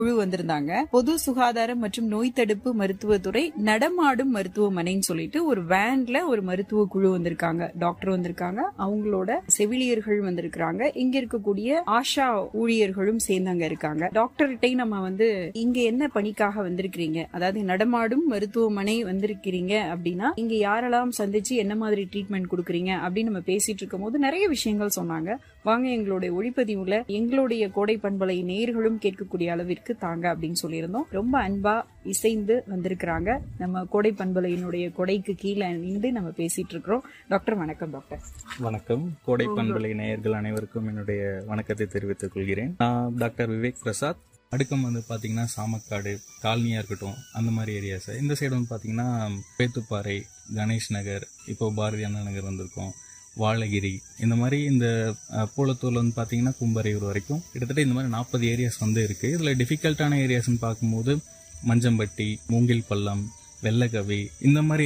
குழு வந்திருந்தாங்க பொது சுகாதாரம் மற்றும் நோய் தடுப்பு மருத்துவத்துறை நடமாடும் மருத்துவமனைன்னு சொல்லிட்டு ஒரு வேன்ல ஒரு மருத்துவ குழு வந்திருக்காங்க டாக்டர் வந்திருக்காங்க அவங்களோட செவிலியர்கள் வந்திருக்காங்க இங்க இருக்கக்கூடிய ஆஷா ஊழியர்களும் சேர்ந்து அங்க இருக்காங்க டாக்டர்கிட்ட நம்ம வந்து இங்க என்ன பணிக்காக வந்திருக்கிறீங்க அதாவது நடமாடும் மருத்துவமனை வந்திருக்கிறீங்க அப்படின்னா இங்க யாரெல்லாம் சந்திச்சு என்ன மாதிரி ட்ரீட்மெண்ட் கொடுக்குறீங்க அப்படின்னு நம்ம பேசிட்டு இருக்கும் போது நிறைய விஷயங்கள் சொன்னாங்க வாங்க எங்களுடைய ஒளிப்பதிவுல எங்களுடைய கோடை பண்பலை நேர்களும் கேட்கக்கூடிய அளவிற்கு தாங்க அப்படின்னு சொல்லியிருந்தோம் ரொம்ப அன்பா இசைந்து வந்திருக்கிறாங்க நம்ம கோடை பண்பலையினுடைய கொடைக்கு கீழே நின்று நம்ம பேசிட்டு இருக்கிறோம் டாக்டர் வணக்கம் டாக்டர் வணக்கம் கோடை பண்பலை நேயர்கள் அனைவருக்கும் என்னுடைய வணக்கத்தை தெரிவித்துக் கொள்கிறேன் நான் டாக்டர் விவேக் பிரசாத் அடுக்கம் வந்து பார்த்தீங்கன்னா சாமக்காடு காலனியாக இருக்கட்டும் அந்த மாதிரி ஏரியாஸ் இந்த சைடு வந்து பார்த்தீங்கன்னா பேத்துப்பாறை கணேஷ் நகர் இப்போ பாரதி அண்ணா நகர் வந்திருக்கோம் வாழகிரி இந்த மாதிரி இந்த அஹ், பூலத்தூர்ல வந்து பார்த்தீங்கன்னா கும்பரையூர் வரைக்கும் கிட்டத்தட்ட இந்த மாதிரி நாற்பது ஏரியாஸ் வந்து இருக்குது இதில் டிஃபிகல்ட்டான ஏரியாஸ்னு பார்க்கும்போது மஞ்சம்பட்டி மூங்கில் பள்ளம் வெள்ளக்கவி இந்த மாதிரி